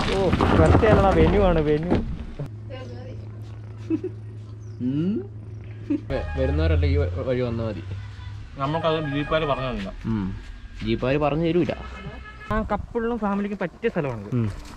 ഓ പ്രത്യേകത വെന്യൂ ആണ് വെന്യൂ വരുന്നവരല്ല ഈ വഴി വന്നാൽ മതി നമുക്കത് ജീപ്പാര് പറഞ്ഞു തന്നില്ല ജീപ്പാര് പറഞ്ഞു തരൂല ആ കപ്പിളിനും ഫാമിലിക്കും പറ്റിയ സ്ഥലമാണ്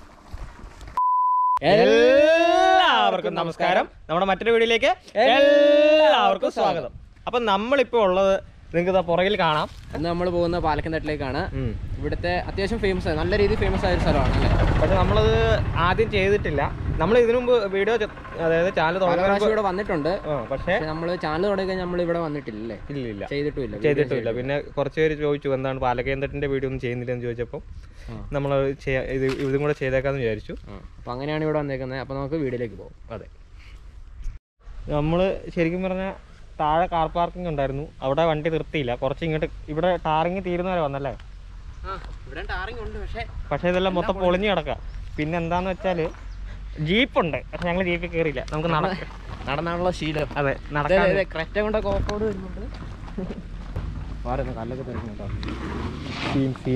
എല്ലാവർക്കും നമസ്കാരം നമ്മുടെ മറ്റൊരു വീഡിയോയിലേക്ക് എല്ലാവർക്കും സ്വാഗതം അപ്പം നമ്മളിപ്പോൾ ഉള്ളത് നിങ്ങൾക്ക് പുറകിൽ കാണാം ഇന്ന് നമ്മൾ പോകുന്ന പാലക്കന്തട്ടിലേക്കാണ് ഇവിടുത്തെ അത്യാവശ്യം ഫേമസ് ആയ നല്ല രീതിയിൽ ഫേമസ് ആയ ഒരു സ്ഥലമാണ് അല്ലേ പക്ഷെ നമ്മളത് ആദ്യം ചെയ്തിട്ടില്ല നമ്മൾ ഇതിനു മുമ്പ് വീഡിയോ അതായത് ചാനൽ പല പ്രാവശ്യം തുടങ്ങി ഇവിടെ വന്നിട്ടുണ്ട് പക്ഷേ പക്ഷെ നമ്മൾ ചാനൽ തുടങ്ങി കഴിഞ്ഞാൽ നമ്മൾ ഇവിടെ വന്നിട്ടില്ല അല്ലേ ഇല്ലില്ല ചെയ്തിട്ടുമില്ല ചെയ്തിട്ടില്ല പിന്നെ കുറച്ച് പേര് ചോദിച്ചു എന്താണ് പാലക്കേന്ദ്രത്തിന്റെ വീഡിയോ ഒന്നും ചെയ്യുന്നില്ലെന്ന് ചോദിച്ചപ്പോൾ ആ. നമ്മൾ ഇത് ഇതും കൂടെ ചെയ്തേക്കാന്ന് വിചാരിച്ചു അപ്പൊ അങ്ങനെയാണ് ഇവിടെ വന്നേക്കുന്നത് അപ്പൊ നമുക്ക് വീഡിയോയിലേക്ക് പോകും അതെ നമ്മൾ ശരിക്കും പറഞ്ഞാൽ താഴെ കാർ പാർക്കിംഗ് ഉണ്ടായിരുന്നു അവിടെ വണ്ടി നിർത്തിയില്ല കുറച്ച് ഇങ്ങോട്ട് ഇവിടെ ടാറിങ് തീരുന്നവരെ വന്നല്ലേ ഇവിടെ ടാറിംഗ് ഉണ്ട് പക്ഷേ പക്ഷേ ഇതെല്ലാം മൊത്തം പൊളിഞ്ഞ് കിടക്കുക പിന്നെ എന്താന്ന് വെച്ചാൽ ജീപ്പുണ്ട് പക്ഷെ ഞങ്ങൾ ജീപ്പിൽ കയറിയില്ല നമുക്ക് നടക്കാം നടന്നാണുള്ള ശീലം അതെ നടക്കാൻ ക്രെറ്റ കൊണ്ടൊക്കെ ഓഫ് റോഡ് വരുന്നുണ്ട് മാറുന്നു കല്ലൊക്കെ തെറിക്കുന്നുണ്ടോ സീൻ സീൻ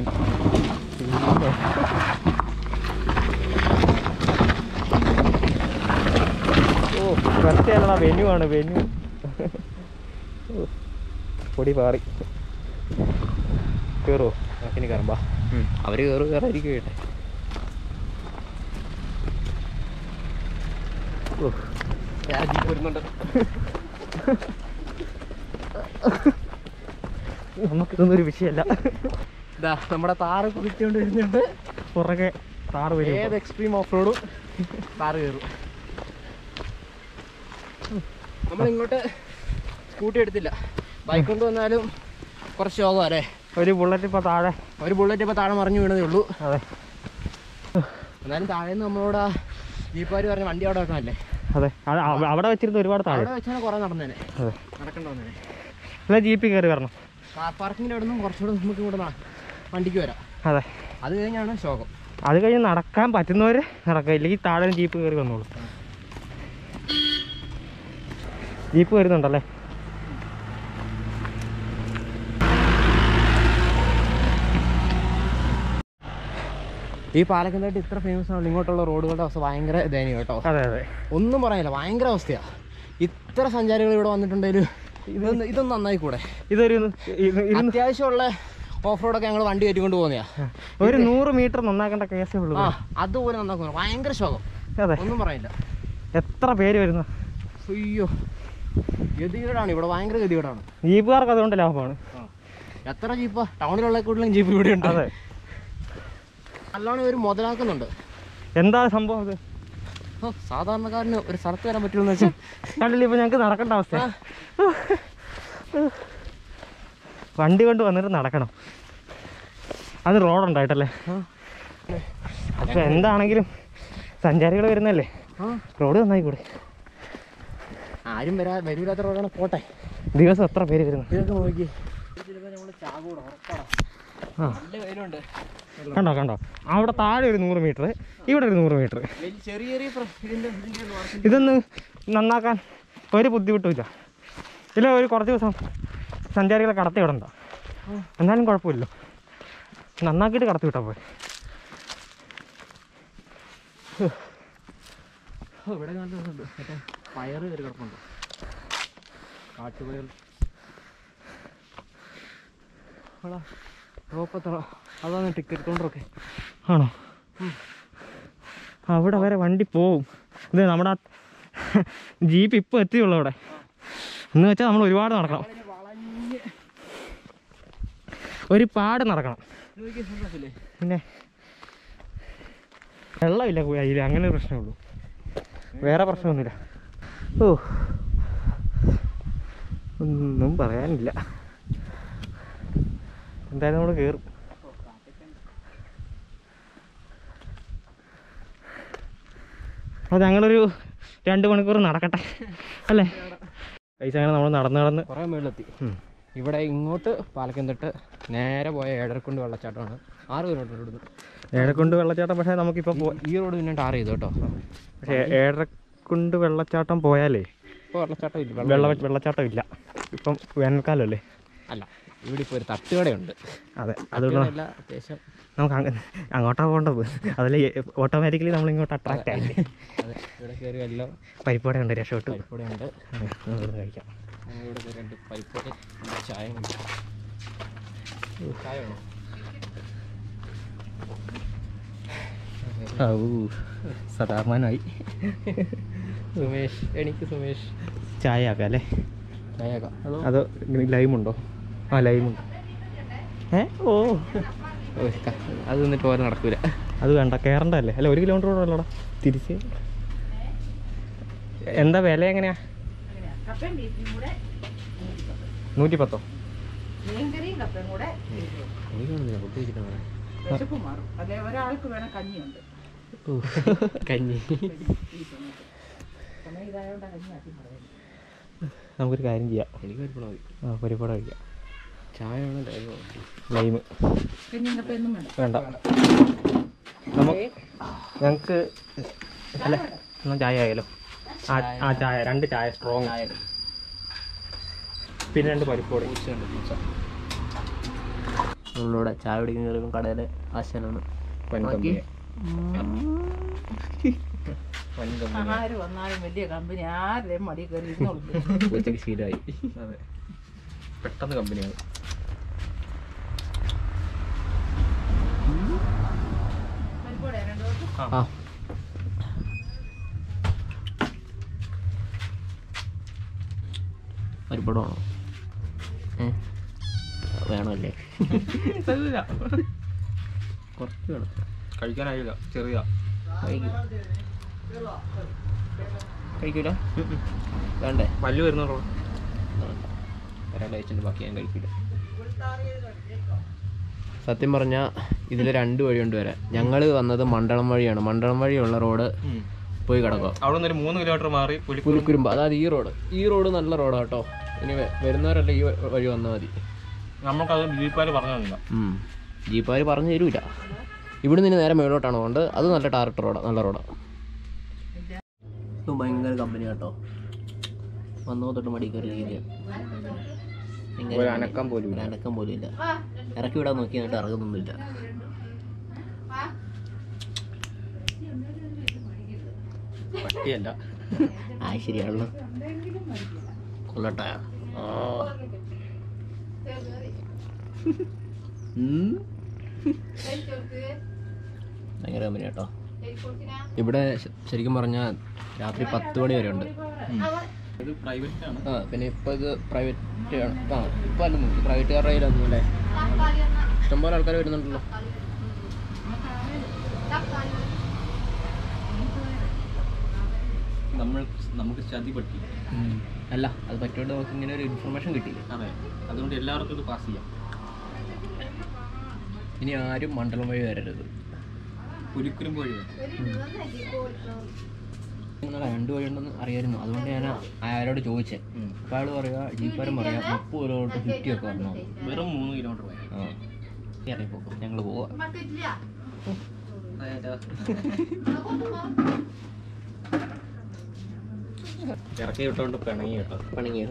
ഓ പ്രത്യേകത വെന്യൂ ആണ് വെന്യൂ പൊടി പാറി കയറുമോ ഇനി കയറുമ്പോ അവര് കയറും കയറായിരിക്കും കേട്ടെ ഓ ജീപ്പ് വരുന്നുണ്ട് നമുക്കിതൊന്നും ഒരു വിഷയമല്ല ഇതാ നമ്മുടെ താറ് കുതിച്ചുകൊണ്ട് വരുന്നുണ്ട് പുറകെ താറ് വരും ഏത് എക്സ്ട്രീം ഓഫ് റോഡും താറ് കയറും നമ്മൾ ഇങ്ങോട്ട് സ്കൂട്ടി എടുത്തില്ല ബൈക്ക് കൊണ്ട് വന്നാലും കുറച്ച് ശോകം അല്ലേ ഒരു ബുള്ളറ്റ് ഇപ്പോൾ താഴെ ഒരു ബുള്ളറ്റ് ഇപ്പോൾ താഴെ മറിഞ്ഞു വീണതേ ഉള്ളൂ അതെ എന്നാലും താഴെ നിന്ന് നമ്മളോട് ജീപ്പാര് പറഞ്ഞ വണ്ടി അവിടെ വെക്കാനല്ലേ അതെ അത് അവ- അവിടെ വെച്ചിരുന്ന ഒരുപാട് താഴെ അവിടെ വെച്ചാൽ കുറേ നടന്നേനെ അതെ നടക്കേണ്ട വന്നേനെ അല്ല ജീപ്പിൽ കയറി വരണം കാർ പാർക്കിങ്ങിൻ്റെ അവിടെ നിന്നും കുറച്ചുകൂടെ നമുക്ക് ഇവിടെ നാ- വണ്ടിക്ക് വരാം അതെ അത് കഴിഞ്ഞാണ് ശോകം അത് കഴിഞ്ഞ് നടക്കാൻ പറ്റുന്നവർ നടക്കുക ഇല്ലെങ്കിൽ താഴെ ജീപ്പ് കയറി വന്നോളൂ ജീപ്പ് വരുന്നുണ്ടല്ലേ ഈ പാലക്കന്തായിട്ട് ഇത്ര ഫേമസ് ആണ് ഇങ്ങോട്ടുള്ള റോഡുകളുടെ അവസ്ഥ ഭയങ്കര ദയനീയം കേട്ടോ അതെ അതെ ഒന്നും പറയാനില്ല ഭയങ്കര അവസ്ഥയാണ് ഇത്ര സഞ്ചാരികൾ ഇവിടെ വന്നിട്ടുണ്ടെങ്കിൽ ഇതൊന്ന് ഇതൊന്നും നന്നായി കൂടെ ഇതൊരു ഇത് ഇരുന്ന് അത്യാവശ്യമുള്ള ഓഫ് റോഡൊക്കെ ഞങ്ങൾ വണ്ടി കയറ്റിക്കൊണ്ട് പോകുന്നതാ ഒരു നൂറ് മീറ്റർ നന്നാക്കേണ്ട കേസേ ഉള്ളൂ ആ അതുപോലെ നന്നാക്കുന്നു ഭയങ്കര ശോകം അതെ ഒന്നും പറയില്ല എത്ര പേര് വരുന്നു അയ്യോ ഗതികേടാണ് ഇവിടെ ഭയങ്കര ഗതികേടാണ് ജീപ്പുകാർക്ക് അതുകൊണ്ട് ലാഭമാണ് എത്ര ജീപ്പാ ടൗണിലുള്ള കൂടുതലും ജീപ്പ് ഇവിടെ ഉണ്ട് അതെ നല്ലോണം ഇവർ മുതലാക്കുന്നുണ്ട് എന്താ സംഭവം ഇത് ഓ, സാധാരണക്കാരന് ഒരു സ്ഥലത്ത് വരാൻ പറ്റുമെന്ന് വെച്ചാൽ കണ്ടില്ല ഇപ്പൊ ഞങ്ങൾക്ക് നടക്കേണ്ട അവസ്ഥ വണ്ടി കൊണ്ട് വന്നിട്ട് നടക്കണം അത് റോഡുണ്ടായിട്ടല്ലേ പക്ഷെ എന്താണെങ്കിലും സഞ്ചാരികൾ വരുന്നല്ലേ ആ റോഡ് നന്നായി കൂടെ ആരും വരാ വരൂലാത്ത റോഡാണ് പോട്ടെ ദിവസം എത്ര പേര് വരുന്നു ഇതൊക്കെ നോക്കി ചിലപ്പോൾ നമ്മൾ ചാകൂടെ ഉറപ്പാണ് ആ നല്ല വെയിലുണ്ട് കണ്ടോ കണ്ടോ അവിടെ താഴെ ഒരു നൂറ് മീറ്റർ ഇവിടെ ഒരു നൂറ് മീറ്റർ വലിയ ചെറിയ ചെറിയ പ്ര- ഇതിന്റെ ഇതിന്റെ ഒന്നും ആവശ്യം ഇതൊന്ന് നന്നാക്കാൻ ഒരു ബുദ്ധിമുട്ടുമില്ല ഇല്ല ഒരു കുറച്ച് ദിവസം സഞ്ചാരികളെ കടത്തി വിടണ്ട എന്നാലും കുഴപ്പമില്ലല്ലോ നന്നാക്കിയിട്ട് കടത്തി വിട്ടാൽ പോയി ഓ, ഇവിടെ നല്ല രസമുണ്ട് മറ്റേ പയറ് കയറി കിടപ്പുണ്ട് കാട്ടുപയർ റോപ്പത്ര അതാണ് ടിക്കറ്റ് കൗണ്ടറൊക്കെ ആണോ അവിടെ വരെ വണ്ടി പോവും ഇത് നമ്മുടെ ആ ജീപ്പ് ഇപ്പോൾ എത്തിയുള്ളൂ അവിടെ എന്ന് വെച്ചാൽ നമ്മൾ ഒരുപാട് നടക്കണം വളഞ്ഞ് ഒരുപാട് നടക്കണം നോക്കി സന്തോഷമില്ലേ പിന്നെ വെള്ളമില്ല കയ്യിൽ അങ്ങനെ ഒരു പ്രശ്നമേ ഉള്ളൂ വേറെ പ്രശ്നമൊന്നുമില്ല ഓ ഒന്നും പറയാനില്ല എന്തായാലും നമ്മൾ കയറും അപ്പോൾ ഞങ്ങളൊരു രണ്ട് മണിക്കൂർ നടക്കട്ടെ അല്ലേ പൈസ അങ്ങനെ നമ്മൾ നടന്ന് നടന്ന് കുറേ മേളിലെത്തി ഉം. ഇവിടെ ഇങ്ങോട്ട് പാലക്കന്തൊട്ട് നേരെ പോയ ഏഴരക്കുണ്ട് വെള്ളച്ചാട്ടമാണ് ആറ് കിലോമീറ്റർ ഇവിടുന്ന് ഏഴക്കൊണ്ട് വെള്ളച്ചാട്ടം പക്ഷേ നമുക്കിപ്പോൾ പോ ഈ റോഡ് പിന്നെ ടാർ ചെയ്തു കേട്ടോ പക്ഷേ ഏഴരക്കുണ്ട് വെള്ളച്ചാട്ടം പോയാലേ ഇപ്പോൾ വെള്ളച്ചാട്ടം ഇല്ല വെള്ള വെള്ളച്ചാട്ടം ഇല്ല ഇപ്പം വേനൽക്കാലമല്ലേ അല്ല ഇവിടെ ഇപ്പോൾ ഒരു തട്ടുകടയുണ്ട് അതെ അതുകൊണ്ട് തട്ടുകടയല്ല അത്യാവശ്യം നമുക്ക് അങ്ങ- അങ്ങോട്ടാ പോകേണ്ടത് അതിൽ ഓട്ടോമാറ്റിക്കലി നമ്മൾ ഇങ്ങോട്ട് അട്രാക്റ്റ് ആയി അതെ ഇവിടെ കയറി എല്ലാം പരിപ്പോടെ ഉണ്ട് രക്ഷപ്പെട്ടു പരിപ്പുടയുണ്ട് അതെ, നമുക്ക് ഇവിടുന്ന് കഴിക്കാം ഇവിടെ ദേ രണ്ട് പരിപ്പുട ചായ ഉണ്ട്. ചായ വേണോ ഔ സദാമാനായി സുമേഷ് എനിക്ക് സുമേഷ് ചായ ആക്കാം അല്ലേ ചായ ആക്കാം അതോ അത് ലൈമുണ്ടോ ആ ലൈമുണ്ട് ഏ ഓ ഓ, ക- അത് നിന്നിട്ട് പോലെ നടക്കൂല അത് വേണ്ട കയറണ്ടല്ലേ അല്ല ഒരു കിലോമീറ്റർ കൂടെ ഉള്ളടാ തിരിച്ച് എന്താ വില എങ്ങനെയാ കപ്പയും ബീഫും കൂടെ നൂറ്റി പത്തോ മീൻകറിയും കപ്പയും കൂടെ എനിക്കൊന്നുമില്ല ഫുഡ് കഴിച്ചിട്ടാണ് വിശപ്പ് മാറും അതെ ഒരാൾക്ക് വേണം കഞ്ഞിയുണ്ട് കഞ്ഞി സമയം ഇതായോണ്ട് കഞ്ഞി ആക്കി പറയുന്നത് നമുക്കൊരു കാര്യം ചെയ്യാം എനിക്ക് പരിപ്പുട മതി ആ പരിപ്പോടെ കഴിക്കാം ചായ വേണോ ലൈമ് കഞ്ഞിയും കപ്പയൊന്നും വേണ്ട വേണ്ട നമുക്ക് ഞങ്ങൾക്ക് അല്ല എന്നാൽ ചായ ആയാലോ ആ ആ ചായ രണ്ട് ചായ സ്ട്രോങ് ചായ പിന്നെ രണ്ട് പരിപ്പോടെ നമ്മളിവിടെ ചായ കുടിക്കുന്ന കടയിലെ ആശാനാണ് വൻകമ്പനി ആര് വന്നാലും വലിയ കമ്പനി ആരുടെയും മടി കയറി ഇരുന്നോളും ഉച്ചയ്ക്ക് ശീലമായി അതെ പെട്ടെന്ന് കമ്പനിയാണ് പരിപ്പോടെ രണ്ടു ദിവസം ആ പരിപ്പടമാണോ ഏ വേണമല്ലേ കുറച്ച് വേണം കഴിക്കാനായില്ല ചെറിയ കഴിക്കും കഴിക്കൂല വേണ്ടേ പല്ല് വരുന്നുള്ളൂ ഒരാളുടെ കഴിച്ചിട്ട് ബാക്കി ഞാൻ കഴിക്കില്ല സത്യം പറഞ്ഞാൽ ഇതിൽ രണ്ട് വഴിയുണ്ട് വരാൻ ഞങ്ങൾ വന്നത് മണ്ഡലം വഴിയാണ് മണ്ഡലം വഴിയുള്ള റോഡ് പോയി കിടക്കുക അവിടെ നിന്ന് ഒരു മൂന്ന് കിലോമീറ്റർ മാറി പുലിക്കുരു പുലിക്കുരുമ്പ് അതായത് ഈ റോഡ് ഈ റോഡ് നല്ല റോഡാണ് കേട്ടോ ഇനി വ- വരുന്നവരല്ല ഈ വ- വഴി വന്നാൽ മതി നമുക്കത് ജീപ്പാല് പറഞ്ഞു തന്നില്ല ജീപ്പാർ പറഞ്ഞു തരൂല ഇവിടെ നിന്ന് നേരെ മേളോട്ടാണ് പോകേണ്ടത് അത് നല്ല ടാർട്ട് റോഡാണ് നല്ല റോഡാണ് ഭയങ്കര കമ്പനി കേട്ടോ വന്നോ തൊട്ട് മടി കയറി ഒരു അനക്കം പോലും ഒരു അനക്കം പോലും ഇല്ല ഇറക്കി വിടാൻ നോക്കി എന്നിട്ട് ഇറങ്ങുന്നൊന്നുമില്ല പട്ടിയല്ല ആ ശരിയാണല്ലോ കൊള്ളട്ടെ ആ. ഉം. ഭയങ്കര കമ്പനി കേട്ടോ ഇവിടെ ശ- ശരിക്കും പറഞ്ഞാൽ രാത്രി പത്ത് മണി വരെ ഉണ്ട് ഇത് പ്രൈവറ്റ് ആണ് ആ പിന്നെ ഇപ്പൊ ഇത് പ്രൈവറ്റ് ആണ് ആ ഇപ്പൊ അല്ലെന്ന് പ്രൈവറ്റ് കാരുടെ അല്ലേ ഇഷ്ടംപോലെ ആൾക്കാർ വരുന്നുണ്ടല്ലോ നമ്മൾ നമുക്ക് ചതി പറ്റി അല്ല അത് പറ്റുകൊണ്ട് നമുക്ക് ഇങ്ങനെ ഒരു ഇൻഫർമേഷൻ കിട്ടിയില്ല അതെ അതുകൊണ്ട് എല്ലാവർക്കും ഇത് പാസ് ചെയ്യാം ഇനി ആരും മണ്ഡലം വഴി വരരുത് പുലിക്കുരുമ്പ് വഴി ഇന്നലെ രണ്ട് വഴിയുണ്ടെന്ന് അറിയായിരുന്നു അതുകൊണ്ട് ഞാൻ അയാളോട് ചോദിച്ചേ അപ്പോൾ അയാൾ പറയുക ജീപ്പാരം പറയാം മുപ്പത് കിലോമീറ്റർ ഫിഫ്റ്റി ഒക്കെ വരണോ വെറും മൂന്ന് കിലോമീറ്റർ പോയാൽ ആ ഇറങ്ങിപ്പോക്കും ഞങ്ങൾ പോവാം ഇറക്കി വിട്ടോണ്ട് പിണങ്ങി കേട്ടോ പണിങ്ങിയോ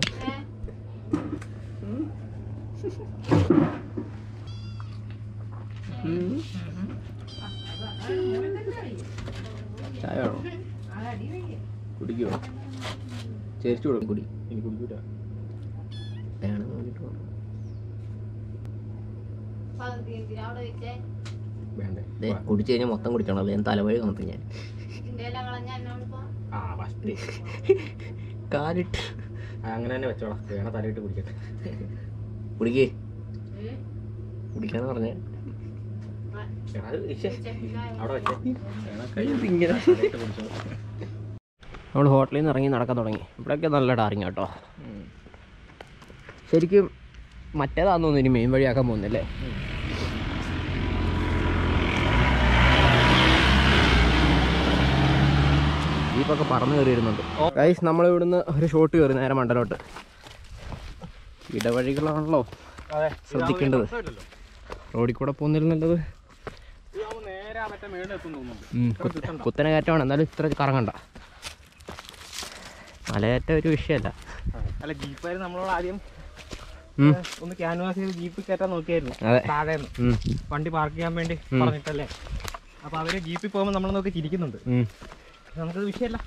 ചായ വേണോ കുടിക്കുമോ ചേരിച്ചു കൊടുക്കും കുടി എനിക്ക് കുടിക്കൂല വേണം നോക്കിയിട്ട് പോ. വേണ്ടേ ദേ കുടിച്ചു കഴിഞ്ഞാൽ മൊത്തം കുടിക്കണം ഞാൻ തലവഴി കണത്ത് ഞാൻ ആ ഫസ്റ്റ് കാലിട്ട് അങ്ങനെ തന്നെ വെച്ചോളാം വേണ തലയിട്ട് കുടിക്കട്ടെ കുടിക്കേ കുടിക്കാന്ന് പറഞ്ഞേ എടാ, അത് ഇശ്ശേ. അവിടെ വെച്ചേ വേണ കൈ ഇങ്ങനെ തലയിട്ട് കുടിച്ചോ നമ്മൾ ഹോട്ടലിൽ നിന്ന് ഇറങ്ങി നടക്കാൻ തുടങ്ങി ഇവിടെയൊക്കെ നല്ല ടാറിങ് കേട്ടോ ശരിക്കും മറ്റേതാന്ന് തോന്നുന്നു ഇനി മെയിൻ വഴിയാക്കാൻ പോകുന്നല്ലേ ജീപ്പൊക്കെ പറന്ന് കയറി വരുന്നുണ്ട് ഗൈസ് നമ്മൾ ഇവിടുന്ന് ഒരു ഷോട്ട് കയറി നേരെ മണ്ടലോട്ട് ഇടവഴികളാണല്ലോ അതെ ശ്രദ്ധിക്കേണ്ടത് റോഡിൽ കൂടെ പോകുന്നതിൽ നല്ലത് നേരെ മറ്റേ മേളിൽ എത്തും തോന്നുന്നു ഉം, കുത്ത- കുത്തനെ കയറ്റമാണ് എന്നാലും ഇത്ര കറങ്ങണ്ട മലയേറ്റ ഒരു വിഷയമല്ല അല്ല ജീപ്പാര് നമ്മളോട് ആദ്യം ഉം. ഒന്ന് ക്യാൻവാസ് ചെയ്ത് ജീപ്പിൽ കയറ്റാൻ നോക്കിയായിരുന്നു അതെ. താഴേന്ന് ഉം. വണ്ടി പാർക്ക് ചെയ്യാൻ വേണ്ടി പറഞ്ഞിട്ടല്ലേ അപ്പൊ അവര് ജീപ്പിൽ പോകുമ്പോൾ നമ്മളെ നോക്കി ചിരിക്കുന്നുണ്ട് ഉം. നമുക്കത് വിഷയമല്ല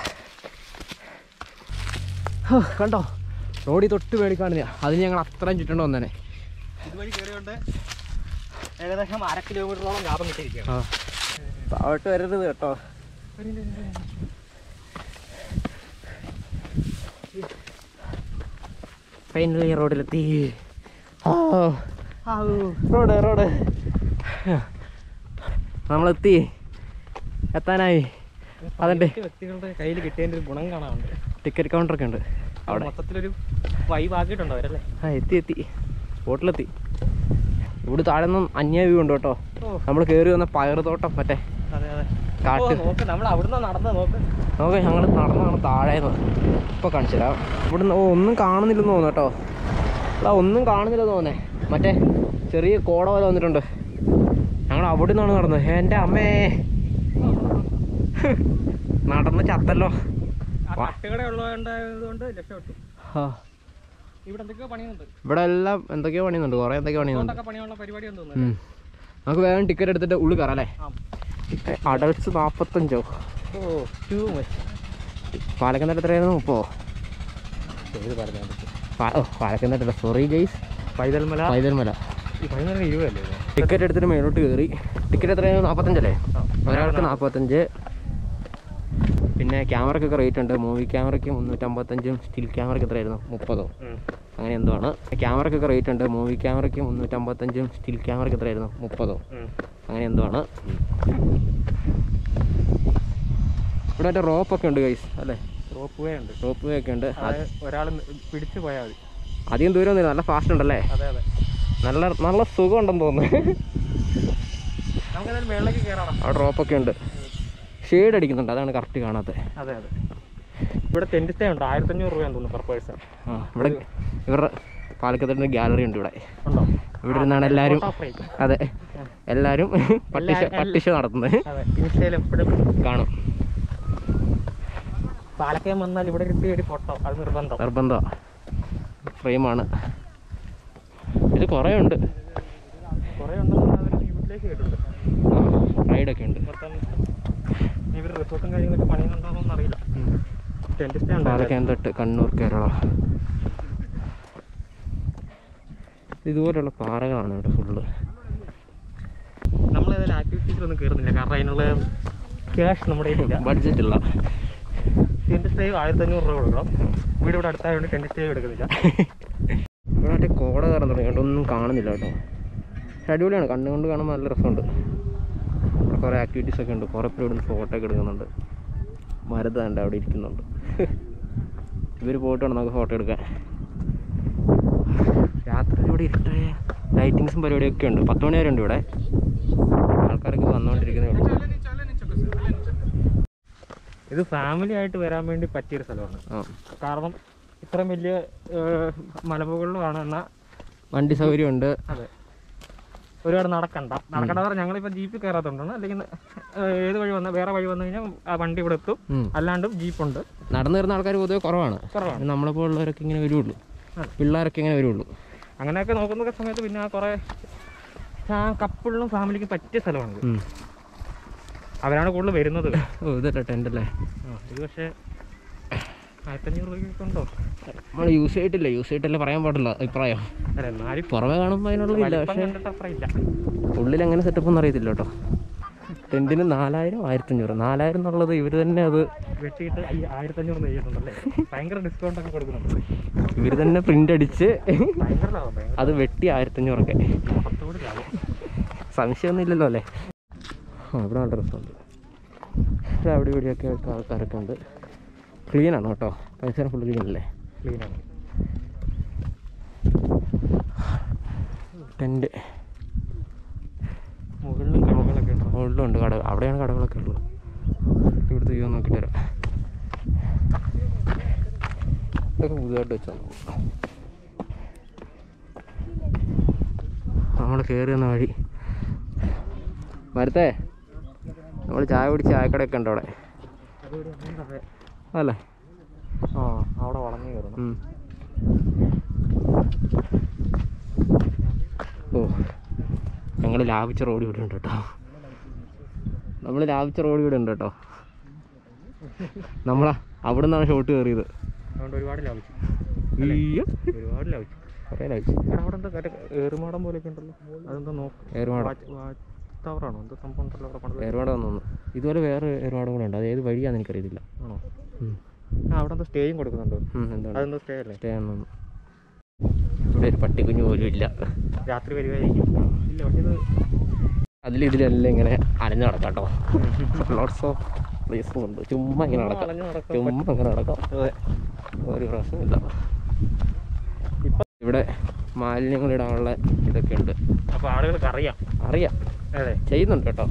ഹോ, കണ്ടോ റോഡിൽ തൊട്ട് മേടി കാണുന്ന അതിന് ഞങ്ങൾ അത്രയും ചുറ്റണ്ട് വന്നേനെ ഇതുവഴി കയറിയോണ്ട് ഏകദേശം അര കിലോമീറ്ററോളം ലാഭം കിട്ടിയിരിക്കുകയാണ് ആ താഴോട്ട് വരരുത് കേട്ടോ ഫൈനലി റോഡിലെത്തി ആ റോഡ് റോഡ് നമ്മളെത്തി എത്താനായി അതിൻ്റെ വ്യക്തികളുടെ കയ്യിൽ കിട്ടിയതിന്റെ ഒരു ഗുണം കാണാറുണ്ട് ടിക്കറ്റ് കൗണ്ടറൊക്കെ ഉണ്ട് അവിടെ മൊത്തത്തിലൊരു വൈബ് ആക്കിയിട്ടുണ്ടോ അവരല്ലേ ആ എത്തി എത്തി സ്പോട്ടിലെത്തി ഇവിടെ താഴെ നിന്നും അന്യ വ്യൂ ഉണ്ട് കേട്ടോ ഓ നമ്മൾ കയറി വന്ന പയറുതോട്ടം മറ്റേ അതെ അതെ കാട്ട്. ഓ, നോക്ക് നമ്മൾ അവിടുന്ന് നടന്ന നോക്ക് നമുക്ക് ഞങ്ങൾ നടന്നാണ് താഴേന്ന് ഇപ്പോൾ കാണിച്ചു തരാം ഇവിടുന്ന് ഓ ഒന്നും കാണുന്നില്ലെന്ന് തോന്നുന്നു കേട്ടോ എടാ ഒന്നും കാണുന്നില്ലെന്ന് തോന്നേ മറ്റേ ചെറിയ കോട പോലെ വന്നിട്ടുണ്ട് ഞങ്ങൾ അവിടെ നിന്നാണ് നടന്നത് എൻ്റെ അമ്മേ നടന്ന് ചത്തല്ലോ ആ കട്ടുകട ഉള്ളതുകൊണ്ടായതുകൊണ്ട് രക്ഷപ്പെട്ടു ആ, ഇവിടെ എന്തൊക്കെയോ പണിയുണ്ട് ഇവിടെ എല്ലാം എന്തൊക്കെയോ പണിയുന്നുണ്ട് കുറേ എന്തൊക്കെയോ പണിയുന്നുണ്ട് അതുകൊണ്ടൊക്കെ പണിയുള്ള പരിപാടിയാന്ന് തോന്നുന്നു ഉം. നമുക്ക് വേഗം ടിക്കറ്റ് എടുത്തിട്ട് ഉള്ളിൽ കയറാം അല്ലേ ആ. അഡൽട്സ് നാൽപ്പത്തഞ്ചോ ഓ ടൂ മച്ച് പാലക്കന്തട്ട് എത്രയായിരുന്നു മുപ്പോ ചെയ്ത് പറഞ്ഞാൽ പാ- ഓ പാലക്കന്തട്ടല്ല സോറി ഗൈസ് പൈതൽമല പൈതൽമല ഈ പതിനാല് ഇരുപതല്ലേ ഇത്? ടിക്കറ്റ് എടുത്തിട്ട് മേലോട്ട് കയറി ടിക്കറ്റ് എത്രയായിരുന്നു നാൽപ്പത്തഞ്ചല്ലേ ആ. ഒരാൾക്ക് നാൽപ്പത്തഞ്ച് പിന്നെ ക്യാമറയ്ക്കൊക്കെ റേറ്റ് ഉണ്ട് മൂവി ക്യാമറയ്ക്ക് മുന്നൂറ്റമ്പത്തഞ്ചും സ്റ്റിൽ ക്യാമറയ്ക്ക് എത്രയായിരുന്നു മുപ്പതോ ഉം. അങ്ങനെ എന്തോ ആണ് ക്യാമറയ്ക്കൊക്കെ റേറ്റ് ഉണ്ട് മൂവി ക്യാമറയ്ക്ക് മുന്നൂറ്റമ്പത്തഞ്ചും സ്റ്റിൽ ക്യാമറയ്ക്ക് എത്രയായിരുന്നു മുപ്പതോ ഉം. അങ്ങനെ എന്തോ ആണ് ഇവിടെ മറ്റേ റോപ്പൊക്കെ ഉണ്ട് ഗൈസ് അല്ലേ റോപ്പ് വേ ഉണ്ട് റോപ്പ് വേ ഒക്കെ ഉണ്ട് അത് അത് ഒരാൾ പിടിച്ചു പോയാൽ മതി അധികം ദൂരമൊന്നുമില്ല നല്ല ഫാസ്റ്റ് ഉണ്ടല്ലേ അതെ അതെ നല്ല നല്ല സുഖം ഉണ്ടെന്ന് തോന്നുന്നു നമുക്കെന്തായാലും മേളിലേക്ക് കയറാം അവിടെ റോപ്പൊക്കെ ഉണ്ട് ഷെയ്ഡ് അടിക്കുന്നുണ്ട് അതാണ് കറക്റ്റ് കാണാത്തത് അതെ അതെ ഇവിടെ ടെൻറ്റ് സ്റ്റേ ഉണ്ട് ആയിരത്തഞ്ഞൂറ് രൂപയാന്ന് തോന്നുന്നു പെർ പേഴ്സൺ ആ ഇവിടെ ഇവരുടെ പാലക്കത്തിൻ്റെ ഗാലറി ഉണ്ട് ഇവിടെ ഉണ്ടോ ഇവിടെ ഇരുന്നാണ് എല്ലാവരും Photo frame. അതെ എല്ലാവരും പട്ടിഷ എല്ലാ- പട്ടിഷ നടത്തുന്നത് അതെ ഇൻസ്റ്റയിൽ എപ്പോഴും കാണും പാലക്കയം വന്നാൽ ഇവിടെ കിട്ടിയ ഒരു ഫോട്ടോ അത് നിർബന്ധം നിർബന്ധമാണ് ഫ്രെയിമാണ് ഇത് കുറേ ഉണ്ട് കുറേ ഉണ്ടെന്ന് അവർ യൂട്ടിലേക്ക് കേട്ടിട്ടുണ്ട് റൈഡൊക്കെ ഉണ്ട് മൊത്തം ഇവർ റിസോർട്ടും കാര്യങ്ങളൊക്കെ പണിയുന്നുണ്ടോന്നൊന്നും അറിയില്ല ടെൻറ്റ് സ്റ്റേ ഉണ്ട് പാലക്കയം തൊട്ട് കണ്ണൂർ കേരള ഇതുപോലെയുള്ള പാറകളാണ് ഇവിടെ ഫുള്ള് നമ്മൾ ഏതായാലും ആക്ടിവിറ്റീസിലൊന്നും കയറുന്നില്ല കാരണം അതിനുള്ള ക്യാഷ് നമ്മുടെ കയ്യിലില്ല ബഡ്ജറ്റ് ഉള്ള ടെൻറ്റ് സ്റ്റേ ആയിരത്തഞ്ഞൂറ് രൂപ കൊടുക്കണം വീട് ഇവിടെ അടുത്തായതുകൊണ്ട് ടെൻറ്റ് സ്റ്റേ എടുക്കുന്നില്ല ഇവിടെ മറ്റേ കോട കയറാൻ തുടങ്ങി അതുകൊണ്ട് ഒന്നും കാണുന്നില്ല കേട്ടോ പക്ഷെ അടിപൊളിയാണ് കണ്ണുകൊണ്ട് കാണുമ്പോൾ നല്ല രസമുണ്ട് ഇവിടെ കുറേ ആക്ടിവിറ്റീസ് ഒക്കെ ഉണ്ട് കുറേ പേര് ഇവിടുന്ന് ഫോട്ടോ ഒക്കെ എടുക്കുന്നുണ്ട് മരുത ഉണ്ട് അവിടെ ഇരിക്കുന്നുണ്ട് ഇവർ പോയിട്ട് വേണം നമുക്ക് ഫോട്ടോ എടുക്കാൻ രാത്രി ഇവിടെ ഇരുട്ടായ ലൈറ്റിങ്സും പരിപാടിയൊക്കെ ഉണ്ട് പത്ത് മണി വരെ ഉണ്ട് ഇവിടെ ആൾക്കാരൊക്കെ വന്നുകൊണ്ടിരിക്കുന്നേ ഉള്ളൂ ഇത് ഫാമിലി ആയിട്ട് വരാൻ വേണ്ടി പറ്റിയൊരു സ്ഥലമാണ് ആ കാരണം ഇത്രയും വലിയ ഏഹ്, മലമുകളിലുമാണ് എന്നാൽ വണ്ടി സൗകര്യമുണ്ട് അതെ ഒരുപാട് നടക്കണ്ട നടക്കണ്ട പറഞ്ഞാൽ ഞങ്ങളിപ്പോൾ ജീപ്പിൽ കയറാത്തതുകൊണ്ടാണ് അല്ലെങ്കിൽ ഏഹ്, ഏത് വഴി വന്നാൽ വേറെ വഴി വന്നു കഴിഞ്ഞാൽ ആ വണ്ടി ഇവിടെ എത്തും ഉം. അല്ലാണ്ടും ജീപ്പുണ്ട് നടന്നു വരുന്ന ആൾക്കാർ പൊതുവെ കുറവാണ് കുറവാണ് നമ്മളെപ്പോൾ ഉള്ളവരൊക്കെ ഇങ്ങനെ വരുള്ളൂ ആ. പിള്ളേരൊക്കെ ഇങ്ങനെ വരുള്ളൂ അങ്ങനെയൊക്കെ നോക്കുന്ന സമയത്ത് പിന്നെ ആ കുറേ കപ്പിളിനും ഫാമിലിക്കും പറ്റിയ സ്ഥലമാണ് ഉം. അവരാണ് കൂടുതൽ വരുന്നത് ഓ ഇതല്ലേ ടെൻ്റ് അല്ലേ ആ, ഇത് പക്ഷേ ആയിരത്തഞ്ഞൂറ് രൂപയ്ക്ക് ഉണ്ടോ നമ്മൾ യൂസ് ചെയ്തിട്ടില്ല യൂസ് ചെയ്തിട്ടല്ലേ പറയാൻ പാടില്ല അഭിപ്രായം അല്ല എന്നാലും പുറമെ കാണുമ്പോൾ അതിനുള്ളതില്ല വലിപ്പം പക്ഷേ കണ്ടിട്ട് അത്ര ഇല്ല ഉള്ളിൽ എങ്ങനെ സെറ്റപ്പ് ഒന്നും അറിയത്തില്ല കേട്ടോ ടെൻറ്റിന് നാലായിരം ആയിരത്തഞ്ഞൂറ് നാലായിരം എന്നുള്ളത് ഇവർ തന്നെ അത് വെട്ടിയിട്ട് ഈ ആയിരത്തഞ്ഞൂറ് നെയ്യുന്നുണ്ടല്ലേ ഭയങ്കര ഡിസ്കൗണ്ട് ഒക്കെ കൊടുക്കുന്നുണ്ട് ഇവർ തന്നെ പ്രിൻ്റ് അടിച്ച് ഭയങ്കര ലാഭം ഭയങ്കര അത് വെട്ടി ആയിരത്തഞ്ഞൂറൊക്കെ പത്തോട് ലാഭം സംശയമൊന്നും ഇല്ലല്ലോ അല്ലേ ആ ഇവിടെ നല്ല രസമുണ്ട് ഇവിടെ അവിടെ ഇവിടെയൊക്കെ ആൾക്കാരൊക്കെ ഉണ്ട് ക്ലീൻ ആണ് കേട്ടോ പരിസരം ഫുള്ള് ക്ലീൻ അല്ലേ ക്ലീനാണ് ടെൻറ്റ് മുകളിലും കടകളൊക്കെ ഉണ്ട് മുകളിലുണ്ട് കട അവിടെയാണ് കടകളൊക്കെ ഉള്ളത് ഇവിടുത്തെ വ്യൂ നോക്കിയിട്ട് വരാം ഇതൊക്കെ പുതുതായിട്ട് വെച്ചാൽ നമ്മൾ കയറി വന്ന വഴി മരത്തേ നമ്മൾ ചായ കുടിച്ച് ചായക്കടയൊക്കെ ഉണ്ട് അവിടെ അതുകൂടി അതെ അല്ലേ ആ അവിടെ വളഞ്ഞു കയറണം ഉം. ഓ ഞങ്ങൾ ലാഭിച്ച റോഡ് ഇവിടെ ഉണ്ട് കേട്ടോ നമ്മൾ ലാഭിച്ച റോഡ് ഇവിടെ ഉണ്ട് കേട്ടോ നമ്മളാ അവിടെ നിന്നാണ് ഷോട്ട് കയറിയത് അതുകൊണ്ട് ഒരുപാട് ലാഭിച്ചു അയ്യോ ഒരുപാട് ലാഭിച്ചു കുറേ ലാഭിച്ചു എടാ അവിടെ എന്താ മറ്റേ ഏറുമാടം പോലെയൊക്കെ ഉണ്ടല്ലോ അതെന്താ നോക്ക് ഏറുമാടം വാച്ച് വാച്ച് ടവറാണോ എന്താ സംഭവം ഉണ്ടല്ലോ അവിടെ പണിത് ഏറുമാടം വന്നു ഇതുപോലെ വേറെ ഏറുമാടം കൂടെ ഉണ്ട് അത് ഏത് വഴിയാണെന്ന് എനിക്കറിയത്തില്ല ആണോ ഉം. ആ അവിടെ എന്താ സ്റ്റേയും കൊടുക്കുന്നുണ്ടോ ഉം, എന്താണ് അതെന്താ സ്റ്റേ അല്ലേ സ്റ്റേ ആണെന്ന് ഇവിടെ ഒരു പട്ടിക്കുഞ്ഞു പോലും ഇല്ല രാത്രി വരുമായിരിക്കും ഇല്ല പക്ഷേ ഇത് അതിൽ ഇതിലെല്ലാം ഇങ്ങനെ അലഞ്ഞു നടക്കാം കേട്ടോ ലോട്ട്സ് ഓഫ് പ്ലേസും ഉണ്ട് ചുമ്മാ ഇങ്ങനെ നടക്കാം അലഞ്ഞ് നടക്കാൻ ചുമ്മാ ഇങ്ങനെ നടക്കാം അതെ ഒരു പ്രശ്നമില്ല ഇപ്പം ഇവിടെ മാലിന്യങ്ങൾ ഇടാനുള്ള ഇതൊക്കെ ഉണ്ട് അപ്പോൾ ആളുകൾക്ക് അറിയാം അറിയാം അതെ ചെയ്യുന്നുണ്ട് കേട്ടോ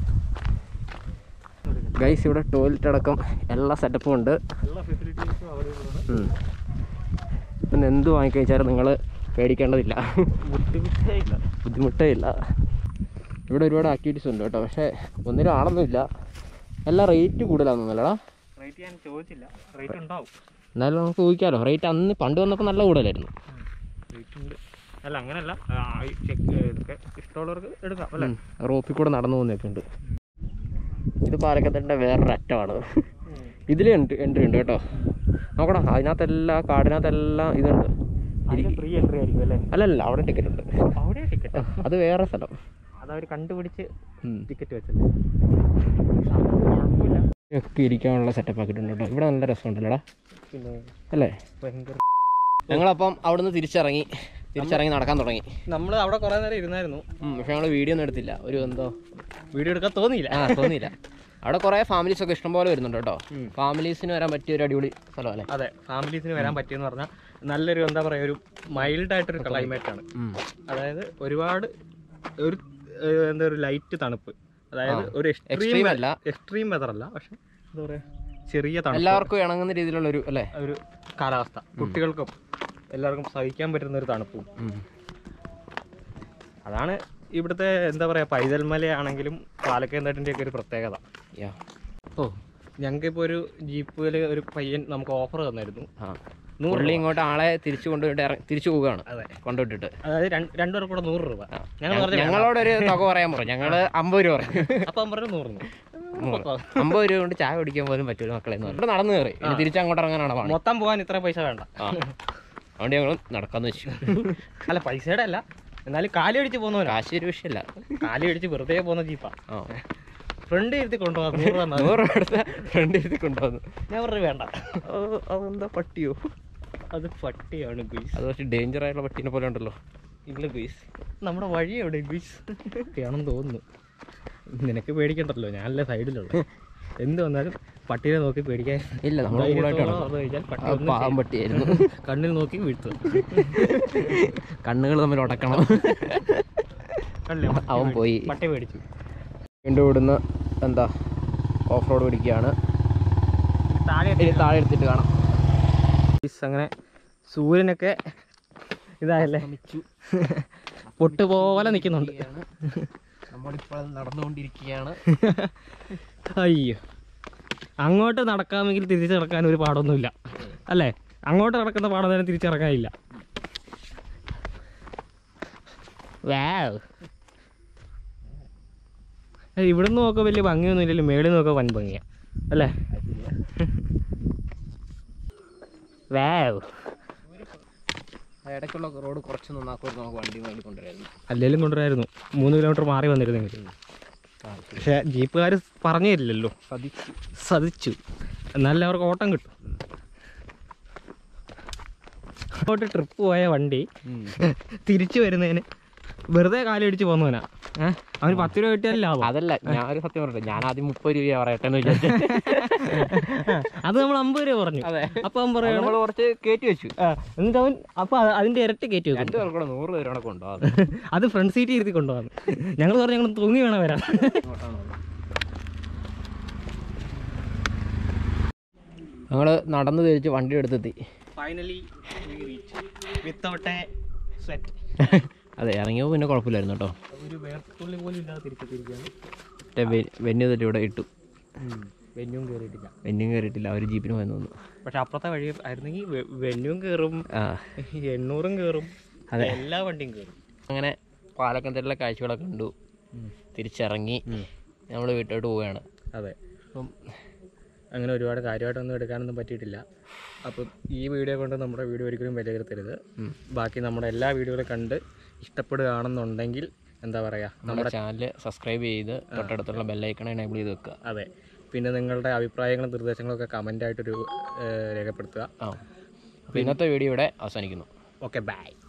ഗൈസ് ഇവിടെ ടോയ്ലറ്റ് അടക്കം എല്ലാ സെറ്റപ്പും ഉണ്ട് എല്ലാ ഫെസിലിറ്റീസും അവൈലബിൾ ഉം. പിന്നെ എന്ത് വാങ്ങിക്കഴിച്ചാലും നിങ്ങൾ പേടിക്കേണ്ടതില്ല ബുദ്ധിമുട്ടേ ഇല്ല ബുദ്ധിമുട്ടേ ഇല്ല ഇവിടെ ഒരുപാട് ആക്ടിവിറ്റീസ് ഉണ്ട് കേട്ടോ പക്ഷേ ഒന്നിനും ആളൊന്നുമില്ല എല്ലാം റേറ്റ് കൂടുതലാണെന്നല്ലടാ റേറ്റ് ഞാൻ ചോദിച്ചില്ല റേറ്റ് ഉണ്ടാവും എന്നാലും നമുക്ക് ഊഹിക്കാമല്ലോ റേറ്റ് അന്ന് പണ്ട് വന്നപ്പോൾ നല്ല കൂടുതലായിരുന്നു റേറ്റ് ഉണ്ട് അല്ല അങ്ങനല്ല ചെക്ക് ഇതൊക്കെ ഇഷ്ടമുള്ളവർക്ക് എടുക്കാം അല്ലേ ഉം. റോപ്പിൽ കൂടെ നടന്നു പോകുന്നതൊക്കെ ഉണ്ട് ഇത് പാലക്കത്തിൻ്റെ വേറൊരു അറ്റമാണ് ഇതിൽ എൻട്രി ഉണ്ട് കേട്ടോ നോക്കണം അതിനകത്തെല്ലാം കാടിനകത്തെല്ലാം ഇതുണ്ട് അതിന് ഫ്രീ എൻട്രി ആയിരിക്കും അല്ലേ അല്ലല്ല അവിടെ ടിക്കറ്റ് ഉണ്ട് അവിടെ ടിക്കറ്റ് അത് വേറെ സ്ഥലം അതവർ കണ്ടുപിടിച്ച് ഉം. ടിക്കറ്റ് വെച്ചല്ലേ കുഴപ്പമില്ല ഒക്കെ ഇരിക്കാനുള്ള സെറ്റപ്പ് ആക്കിയിട്ടുണ്ട് കേട്ടോ ഇവിടെ നല്ല രസമുണ്ടല്ലോടാ പിന്നെ അല്ലേ ഭയങ്കര ഞങ്ങളപ്പം അവിടുന്ന് തിരിച്ചിറങ്ങി തിരിച്ചിറങ്ങി നടക്കാൻ തുടങ്ങി നമ്മൾ അവിടെ കുറേ നേരം ഇരുന്നായിരുന്നു ഉം, പക്ഷെ ഞങ്ങൾ വീഡിയോ ഒന്നും എടുത്തില്ല ഒരു എന്തോ വീഡിയോ എടുക്കാൻ തോന്നിയില്ല ആ തോന്നിയില്ല അവിടെ കുറേ ഫാമിലീസ് ഒക്കെ ഇഷ്ടംപോലെ വരുന്നുണ്ട് കേട്ടോ ഉം. ഫാമിലീസിന് വരാൻ പറ്റിയ ഒരു അടിപൊളി സ്ഥലം അല്ലേ അതെ ഫാമിലീസിന് വരാൻ പറ്റിയെന്ന് പറഞ്ഞാൽ നല്ലൊരു എന്താ പറയുക ഒരു മൈൽഡ് ആയിട്ടൊരു ക്ലൈമറ്റ് ആണ് ഉം. അതായത് ഒരുപാട് ഒരു ഏഹ്, എന്താ ഒരു ലൈറ്റ് തണുപ്പ് അതായത് ഒരു Extreme എക്സ്ട്രീം അല്ല. എക്സ്ട്രീം വെതർ അല്ല പക്ഷെ എന്താ പറയുക ചെറിയ തണുപ്പ് എല്ലാവർക്കും ഇണങ്ങുന്ന രീതിയിലുള്ള ഒരു അല്ലേ ഒരു കാലാവസ്ഥ കുട്ടികൾക്കും എല്ലാവർക്കും സഹിക്കാൻ പറ്റുന്ന ഒരു തണുപ്പും ഉം. അതാണ് ഇവിടുത്തെ എന്താ പറയുക പൈതൽമലയാണെങ്കിലും പാലക്കയം ഒക്കെ ഒരു പ്രത്യേകത Yeah. ഓ ഞങ്ങൾക്കിപ്പോൾ ഒരു ജീപ്പിൽ ഒരു പയ്യൻ നമുക്ക് ഓഫർ തന്നായിരുന്നു ആ നൂറ് പുള്ളി ഇങ്ങോട്ട് ആളെ തിരിച്ചു കൊണ്ടുപോയിട്ട് ഇറ- തിരിച്ചു പോവുകയാണ് അതെ കൊണ്ടുവിട്ടിട്ട് അതായത് രണ്ട് രണ്ടുപേർ കൂടെ നൂറ് രൂപ ഞങ്ങൾ പറഞ്ഞു ഞങ്ങളോടൊരു തുക പറയാൻ പറഞ്ഞു ഞങ്ങള് അമ്പത് രൂപ പറഞ്ഞു അപ്പം പറഞ്ഞു നൂറ് നൂറ്. അമ്പത് രൂപ കൊണ്ട് ചായ കുടിക്കാൻ പോലും പറ്റൂല മക്കളെ എന്ന് പറഞ്ഞു ഇവിടെ നടന്നു കയറി ഇനി തിരിച്ച് അങ്ങോട്ട് ഇറങ്ങാനാണ് പണി മൊത്തം പോകാൻ ഇത്ര പൈസ വേണ്ട ആ അതുകൊണ്ട് ഞങ്ങൾ നടക്കാന്ന് വെച്ചു അല്ല പൈസയുടെ അല്ല എന്നാലും കാലി അടിച്ച് പോകുന്നവരാ കാശ് ഒരു വിഷയമല്ല കാലി അടിച്ച് വെറുതെ പോകുന്ന ജീപ്പാ ആ ഫ്രണ്ട് ഇരുത്തി കൊണ്ടുപോകാം നൂറ് രൂപ തന്നാ മതി. നൂറ് രൂപ എടുത്ത ഫ്രണ്ട് എഴുതി കൊണ്ടുവന്നു ഞാൻ പറഞ്ഞു വേണ്ട അതെന്താ പട്ടിയോ അത് പട്ടിയാണ് ഗുയ്സ് അത് പക്ഷേ ഡേഞ്ചർ ആയിട്ടുള്ള പട്ടീനെ പോലെ ഉണ്ടല്ലോ ഇല്ല ഗുയ്സ് നമ്മുടെ വഴി എവിടെ ഗുയ്സ് ആണെന്ന് തോന്നുന്നു നിനക്ക് പേടിക്കണ്ടല്ലോ ഞാനല്ലേ സൈഡിലുള്ള എന്ത് വന്നാലും പട്ടീനെ നോക്കി പേടിക്കാൻ ഇല്ല നമ്മൾ കൂടായിട്ട് ധൈര്യത്തോടെ നടക്കും നടന്നു കഴിഞ്ഞാൽ പട്ടി ആ, ഒന്നും പാവം പട്ടിയായിരുന്നു ചെയ്യില്ല. കണ്ണിൽ നോക്കി വീഴ്ത്തുക കണ്ണുകൾ തമ്മിൽ ഉടക്കണം അല്ലേ അവൻ പോയി പട്ടി പേടിച്ചു വീണ്ടും ഇവിടുന്ന് എന്താ ഓഫ് റോഡ് പിടിക്കുകയാണ് താഴെ ഇനി താഴെ എടുത്തിട്ട് കാണാം ഗുയ്സ് അങ്ങനെ സൂര്യനൊക്കെ ഇതായല്ലേ പൊട്ട് പോലെ നിൽക്കുന്നുണ്ട് നമ്മളിപ്പോൾ നടന്നുകൊണ്ടിരിക്കുകയാണ് അയ്യോ അങ്ങോട്ട് നടക്കാമെങ്കിൽ തിരിച്ച് നടക്കാൻ ഒരു പാടൊന്നുമില്ല അല്ലേ അങ്ങോട്ട് നടക്കുന്ന പാടം തന്നെ തിരിച്ചിറക്കാനില്ല വാവ് ഇവിടുന്ന് നോക്കാൻ വലിയ ഭംഗിയൊന്നും ഇല്ലല്ലോ മേളിൽ നോക്കാൻ വൻ ഭംഗിയാ അല്ലേ വാവ് ഇടയ്ക്കുള്ള റോഡ് കുറച്ച് നന്നാക്കുമായിരുന്നു നമുക്ക് വണ്ടി വേണ്ടി കൊണ്ടുവരായിരുന്നു അല്ലെങ്കിലും കൊണ്ടുവരായിരുന്നു മൂന്ന് കിലോമീറ്റർ മാറി വന്നിരുന്നെങ്കിൽ പക്ഷേ ജീപ്പുകാർ പറഞ്ഞു തരില്ലല്ലോ സതിച്ചു സതിച്ചു എന്നാലും അവർക്ക് ഓട്ടം കിട്ടും അങ്ങോട്ട് ട്രിപ്പ് പോയ വണ്ടി തിരിച്ചു വരുന്നതിന് വെറുതെ കാലടിച്ച് പോന്നവനാ ഏഹ് അവന് പത്ത് രൂപ കിട്ടിയാലും ലാഭം അതല്ല ഞാനൊരു സത്യം പറയട്ടെ ഞാൻ ആദ്യം മുപ്പത് രൂപ പറയട്ടെ എന്ന് വിചാരിച്ചു അത് നമ്മൾ അമ്പത് രൂപ പറഞ്ഞു അതെ അപ്പൊ അവൻ പറയണം നമ്മൾ കുറച്ച് കയറ്റി വെച്ചു എന്നിട്ട് അവൻ അപ്പൊ അത് അതിന്റെ ഇരട്ടി കയറ്റി വെക്കും രണ്ടു പേർക്കൂടെ നൂറ് പേരോടെ കൊണ്ടുപോകാം അത് ഫ്രണ്ട് സീറ്റ് ഇരുത്തി കൊണ്ടുപോകാന്ന് ഞങ്ങൾ പറഞ്ഞു ഞങ്ങൾ തൂങ്ങി വേണം വരാൻ ഞങ്ങൾ നടന്നു തിരിച്ച് വണ്ടി എടുത്തെത്തി ഫൈനലി വിത്തൗട്ട് എ സ്വെറ്റ് അതെ ഇറങ്ങിയപ്പോൾ പിന്നെ കുഴപ്പമില്ലായിരുന്നു കേട്ടോ ഒരു വേർത്തുള്ളി പോലും ഇല്ലാതെ തിരിച്ചെത്തിയിരിക്കുകയാണ് മറ്റേ വെ- വെന്യു തല്ലി ഇവിടെ ഇട്ടു വെന്യൂം കയറിയിട്ടില്ല വെന്യും കയറിയിട്ടില്ല അവർ ജീപ്പിന് പോയെന്ന് തോന്നുന്നു പക്ഷെ അപ്പുറത്തെ വഴി ആയിരുന്നെങ്കിൽ വെന്യൂം കയറും ആ എണ്ണൂറും കയറും അതെ. എല്ലാ വണ്ടിയും കയറും അങ്ങനെ പാലക്കന്തരിലെ കാഴ്ചകളൊക്കെ കണ്ടു തിരിച്ചിറങ്ങി നമ്മൾ വീട്ടിലോട്ട് പോവുകയാണ് അതെ അപ്പം അങ്ങനെ ഒരുപാട് കാര്യമായിട്ടൊന്നും എടുക്കാനൊന്നും പറ്റിയിട്ടില്ല അപ്പം ഈ വീഡിയോ കൊണ്ട് നമ്മുടെ വീഡിയോ ഒരിക്കലും വിലയിരുത്തരുത് ബാക്കി നമ്മുടെ എല്ലാ വീഡിയോകളും കണ്ട് ഇഷ്ടപ്പെടുകയാണെന്നുണ്ടെങ്കിൽ എന്താ പറയുക നമ്മുടെ ചാനൽ സബ്സ്ക്രൈബ് ചെയ്ത് തൊട്ടടുത്തുള്ള ബെല്ലൈക്കൺ എനേബിൾ ചെയ്ത് വെക്കുക അതെ പിന്നെ നിങ്ങളുടെ അഭിപ്രായങ്ങളും നിർദ്ദേശങ്ങളും ഒക്കെ കമൻ്റായിട്ടൊരു രേഖപ്പെടുത്തുക ആ അപ്പോൾ ഇന്നത്തെ വീഡിയോ ഇവിടെ അവസാനിക്കുന്നു ഓക്കെ ബൈ